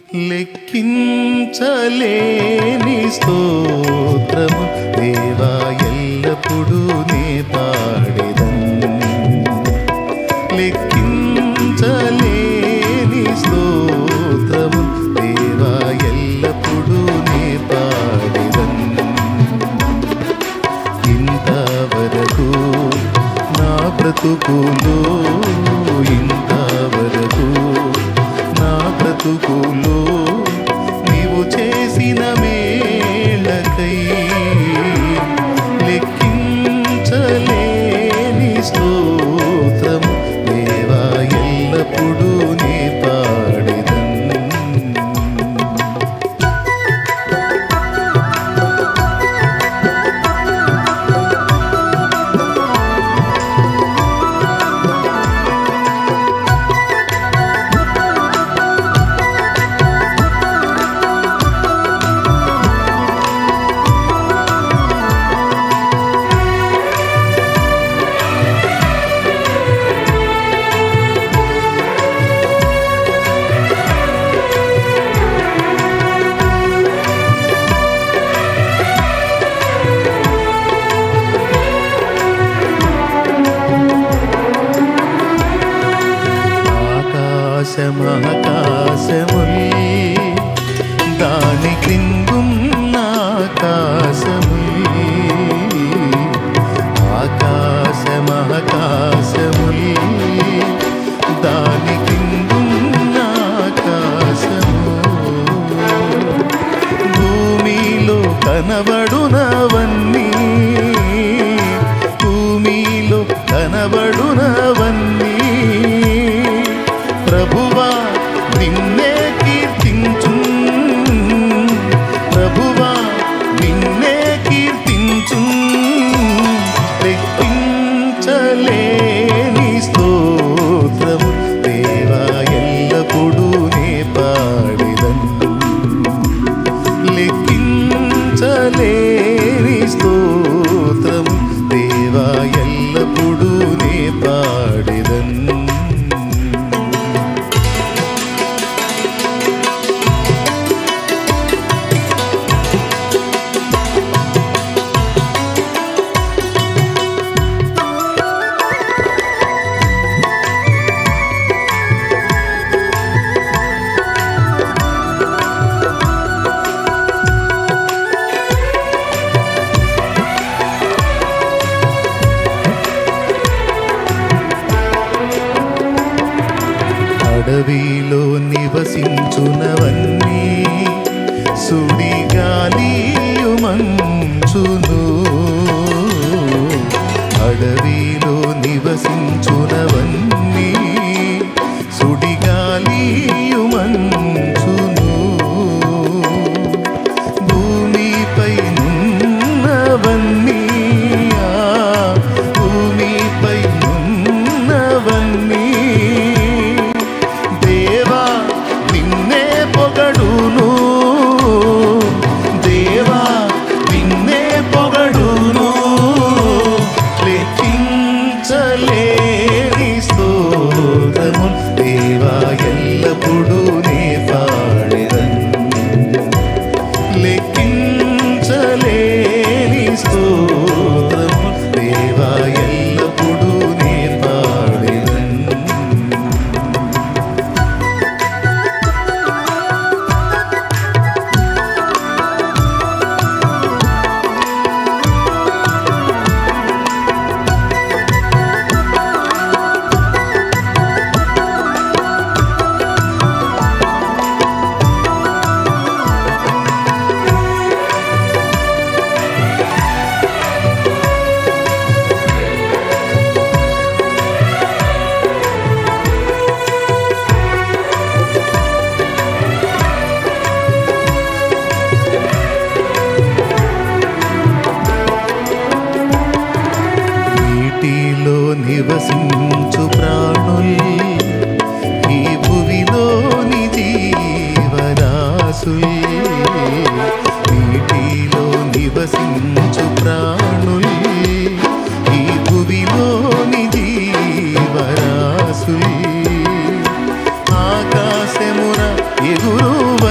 లెక్కించలేని స్తోత్రము దేవా ఎల్లప్పుడూ నే పాడెదన్ లెక్కించలేని స్తోత్రము దేవా ఎల్లప్పుడూ నే పాడెదన్ ఇంతవరకు నా బ్రతుకులో ఇంతవరకు నా బ్రతుకులో నీవు చేసిన మేళకై లెక్కించలేని స్తోత్రము దేవా ఎల్లప్పుడూ నీ పాడెదన్ ఆకాశమహాకాశముల్ దాని క్రిందున్న ఆకాశముల్ ఆకాశమహాకాశముల్ దాని క్రిందున్న ఆకాశము భూమిలో కనబడునవన్నీ భూమిలో కనబడునవన్నీ ప్రభువా నిన్నే కీర్తించు ప్రభువా నిన్నే కీర్తించు లెక్కించలేని స్తోత్రము దేవా ఎల్లప్పుడూ నే పాడిదన్ లెక్కించలేని స్తోత్రము దేవా ఎల్లప్పుడూ నే పాడిదన్ అడవిలో నివసించునవన్నీ సుడిగాలియు మంచును అడవిలో నివసించునవన్నీ సుడిగాలియు మంచును భూమిపై నున్నవన్నీ ఆ భూమిపై నున్నవన్నీ దేవా నిన్నే పొగడును దేవా నిన్నే పొగడును లెక్కించలేని స్తోత్రము దేవా ఎల్లప్పుడూ నే పాడెదన్ లెక్కించలేని స్తోత్రము దేవా ఎల్లప్పుడూ నే పాడెదన్ నీటిలో నివసించు ప్రాణుల్ ఈ భువిలోని జీవరాశుల్ నీటిలో నివసించు ప్రాణుల్ ఈ భువిలోని జీవరాశుల్ ఆకాశమున ఎగురు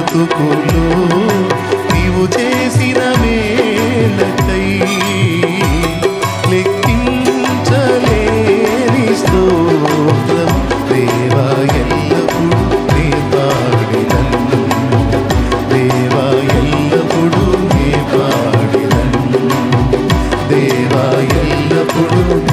బ్రతుకులో నీవు చేసిన మేలకై లెక్కించలేని స్తోత్రం దేవా ఎల్లప్పుడూ నీ పాడిదను దేవా ఎల్లప్పుడూ నీ పాడిదను దేవా ఎల్లప్పుడూ